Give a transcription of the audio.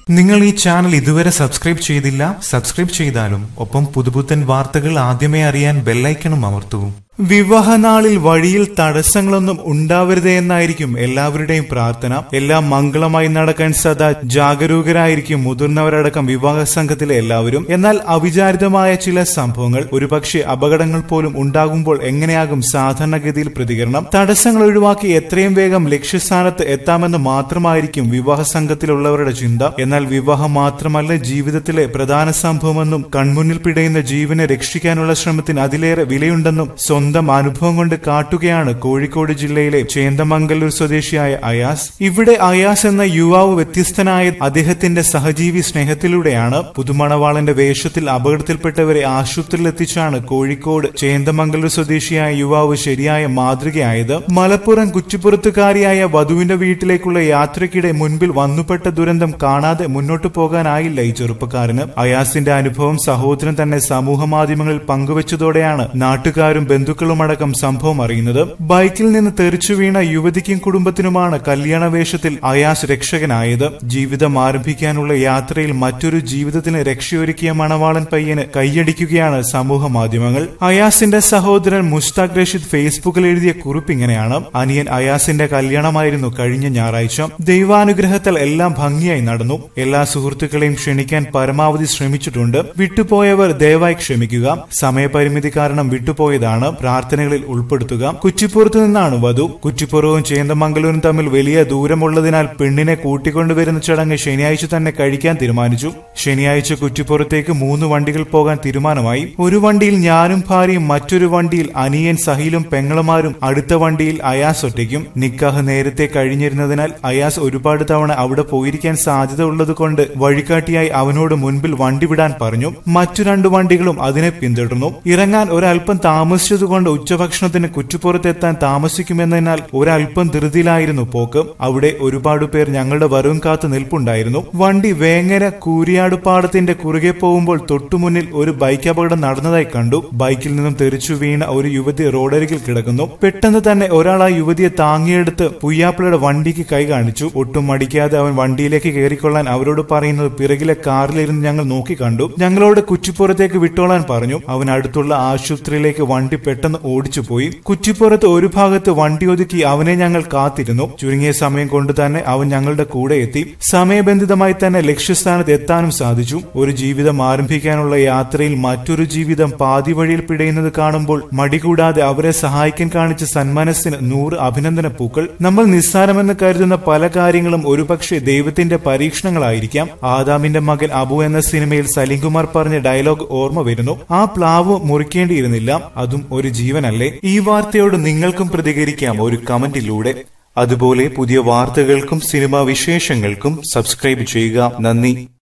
നിങ്ങൾ ഈ ചാനൽ ഇതുവരെ സബ്സ്ക്രൈബ് ചെയ്തില്ല സബ്സ്ക്രൈബ് ചെയ്താലും ഒപ്പം പുതുപുത്തൻ വാർത്തകൾ ആദ്യമേ അറിയാൻ ബെല്ലൈക്കണും അമർത്തൂ വിവാഹനാളിൽ വഴിയിൽ തടസ്സങ്ങളൊന്നും ഉണ്ടാവരുതേ എന്നായിരിക്കും എല്ലാവരുടെയും പ്രാർത്ഥന എല്ലാം മംഗളമായി നടക്കാൻ സദാ ജാഗരൂകരായിരിക്കും മുതിർന്നവരടക്കം വിവാഹ സംഘത്തിലെ എല്ലാവരും എന്നാൽ അവിചാരിതമായ ചില സംഭവങ്ങൾ ഒരുപക്ഷെ അപകടങ്ങൾ പോലും ഉണ്ടാകുമ്പോൾ എങ്ങനെയാകും സാധാരണഗതിയിൽ പ്രതികരണം തടസ്സങ്ങൾ ഒഴിവാക്കി എത്രയും വേഗം ലക്ഷ്യസ്ഥാനത്ത് എത്താമെന്ന് മാത്രമായിരിക്കും വിവാഹ സംഘത്തിലുള്ളവരുടെ ചിന്ത എന്നാൽ വിവാഹം മാത്രമല്ല ജീവിതത്തിലെ പ്രധാന സംഭവമെന്നും കൺമുന്നിൽ പിടയുന്ന ജീവനെ രക്ഷിക്കാനുള്ള ശ്രമത്തിന് അതിലേറെ വിലയുണ്ടെന്നും സ്വന്തം അനുഭവം കൊണ്ട് കാട്ടുകയാണ് കോഴിക്കോട് ജില്ലയിലെ ചേന്ദമംഗലൂർ സ്വദേശിയായ അയാസ് ഇവിടെ അയാസ് എന്ന യുവാവ് വ്യത്യസ്തനായ അദ്ദേഹത്തിന്റെ സഹജീവി സ്നേഹത്തിലൂടെയാണ് പുതുമണവാളന്റെ വേഷത്തിൽ അപകടത്തിൽപ്പെട്ടവരെ ആശുപത്രിയിൽ എത്തിച്ചാണ് കോഴിക്കോട് ചേന്ദമംഗലൂർ സ്വദേശിയായ യുവാവ് ശരിയായ മാതൃകയായത് മലപ്പുറം കുച്ചിപ്പുറത്തുകാരിയായ വധുവിന്റെ വീട്ടിലേക്കുള്ള യാത്രയ്ക്കിടെ മുൻപിൽ വന്നുപെട്ട ദുരന്തം കാണാതെ മുന്നോട്ടു പോകാനായില്ല ഈ ചെറുപ്പക്കാരന് അയാസിന്റെ അനുഭവം സഹോദരൻ തന്നെ സമൂഹ മാധ്യമങ്ങളിൽ പങ്കുവച്ചതോടെയാണ് നാട്ടുകാരും ബന്ധുക്കളുമടക്കം സംഭവം അറിയുന്നത് ബൈക്കിൽ നിന്ന് തെറിച്ചു വീണ യുവതിക്കും കുടുംബത്തിനുമാണ് കല്യാണ വേഷത്തിൽ അയാസ് രക്ഷകനായത് ജീവിതം ആരംഭിക്കാനുള്ള യാത്രയിൽ മറ്റൊരു ജീവിതത്തിന് രക്ഷയൊരുക്കിയ മണവാളൻ പയ്യന് കൈയടിക്കുകയാണ് സമൂഹ മാധ്യമങ്ങൾ അയാസിന്റെ സഹോദരൻ മുസ്താഖ് റഷീദ് ഫേസ്ബുക്കിൽ എഴുതിയ കുറിപ്പ് ഇങ്ങനെയാണ് അനിയൻ അയാസിന്റെ കല്യാണമായിരുന്നു കഴിഞ്ഞ ഞായറാഴ്ച ദൈവാനുഗ്രഹത്താൽ എല്ലാം ഭംഗിയായി നടന്നു എല്ലാ സുഹൃത്തുക്കളെയും ക്ഷണിക്കാൻ പരമാവധി ശ്രമിച്ചിട്ടുണ്ട് വിട്ടുപോയവർ ദയവായി ക്ഷമിക്കുക സമയപരിമിതി കാരണം വിട്ടുപോയതാണ് പ്രാർത്ഥനകളിൽ ഉൾപ്പെടുത്തുക കുച്ചിപ്പുറത്തു നിന്നാണ് വധു കുച്ചിപ്പുറവും ചേന്തമംഗലൂരും തമ്മിൽ വലിയ ദൂരമുള്ളതിനാൽ പെണ്ണിനെ കൂട്ടിക്കൊണ്ടുവരുന്ന ചടങ്ങ് ശനിയാഴ്ച തന്നെ കഴിക്കാൻ തീരുമാനിച്ചു ശനിയാഴ്ച കുറ്റിപ്പുറത്തേക്ക് മൂന്ന് വണ്ടികൾ പോകാൻ തീരുമാനമായി ഒരു വണ്ടിയിൽ ഞാനും ഭാര്യയും മറ്റൊരു വണ്ടിയിൽ അനിയൻ സഹീലും പെങ്ങളുമാരും അടുത്ത വണ്ടിയിൽ അയാസ് ഒറ്റയ്ക്കും നിക്കാഹ് നേരത്തെ കഴിഞ്ഞിരുന്നതിനാൽ അയാസ് ഒരുപാട് തവണ അവിടെ പോയിരിക്കാൻ സാധ്യത ഉള്ളതുകൊണ്ട് വഴികാട്ടിയായി അവനോട് മുൻപിൽ വണ്ടി വിടാൻ പറഞ്ഞു മറ്റു രണ്ടു വണ്ടികളും അതിനെ പിന്തുടർന്നു ഇറങ്ങാൻ ഒരല്പം താമസിച്ചതുകൊണ്ട് ഉച്ചഭക്ഷണത്തിന് കുറ്റിപ്പുറത്തെത്താൻ താമസിക്കുമെന്നതിനാൽ ഒരല്പം ധൃതിയിലായിരുന്നു പോക്ക് അവിടെ ഒരുപാട് പേർ ഞങ്ങളുടെ വരവും കാത്തു നിൽപ്പുണ്ടായിരുന്നു വണ്ടി വേങ്ങര കൂരിയാട് പാടത്തിന്റെ കുറുകെ പോകുമ്പോൾ തൊട്ടുമുന്നിൽ ഒരു ബൈക്ക് അപകടം നടന്നതായി കണ്ടു ബൈക്കിൽ നിന്നും തെറിച്ചു വീണ ഒരു യുവതി റോഡരികിൽ കിടക്കുന്നു പെട്ടെന്ന് തന്നെ ഒരാൾ ആ യുവതിയെ താങ്ങിയെടുത്ത് പുയ്യാപ്പിളയുടെ വണ്ടിക്ക് കൈ കാണിച്ചു ഒട്ടും മടിക്കാതെ അവൻ വണ്ടിയിലേക്ക് കയറിക്കൊള്ളാൻ അവരോട് പറയുന്നത് പിറകിലെ കാറിലിരുന്ന് ഞങ്ങൾ നോക്കി കണ്ടു ഞങ്ങളോട് കുറ്റിപ്പുറത്തേക്ക് വിട്ടോളാൻ പറഞ്ഞു അവൻ അടുത്തുള്ള ആശുപത്രിയിലേക്ക് വണ്ടി പെട്ടെന്ന് ഓടിച്ചു പോയി കുറ്റിപ്പുറത്ത് ഒരു ഭാഗത്ത് വണ്ടി ഒതുക്കി അവനെ ഞങ്ങൾ കാത്തിരുന്നു ചുരുങ്ങിയ സമയം കൊണ്ട് തന്നെ അവൻ ഞങ്ങളുടെ കൂടെ എത്തി സമയബന്ധിതമായി തന്നെ ലക്ഷ്യസ്ഥാനത്ത് എത്താനും സാധിച്ചു ഒരു ജീവിതം ആരംഭിക്കാനുള്ള യാത്രയിൽ മറ്റൊരു ജീവിതം പാതി വഴിയിൽ പിടയുന്നത് കാണുമ്പോൾ മടികൂടാതെ അവരെ സഹായിക്കാൻ കാണിച്ച സന്മനസ്സിന് നൂറ് അഭിനന്ദന പൂക്കൾ നമ്മൾ നിസ്സാരമെന്ന് കരുതുന്ന പല കാര്യങ്ങളും ഒരുപക്ഷെ ദൈവത്തിന്റെ പരീക്ഷണങ്ങളായിരിക്കാം ആദാമിന്റെ മകൻ അബു എന്ന സിനിമയിൽ സലീംകുമാർ പറഞ്ഞ ഡയലോഗ് ഓർമ്മ വരുന്നു ആ പ്ലാവ് മുറിക്കേണ്ടിയിരുന്നില്ല അതും ഒരു ജീവനല്ലേ ഈ വാർത്തയോട് നിങ്ങൾക്കും പ്രതികരിക്കാം ഒരു കമന്റിലൂടെ അതുപോലെ പുതിയ വാർത്തകൾക്കും സിനിമാ വിശേഷങ്ങൾക്കും സബ്സ്ക്രൈബ് ചെയ്യുക നന്ദി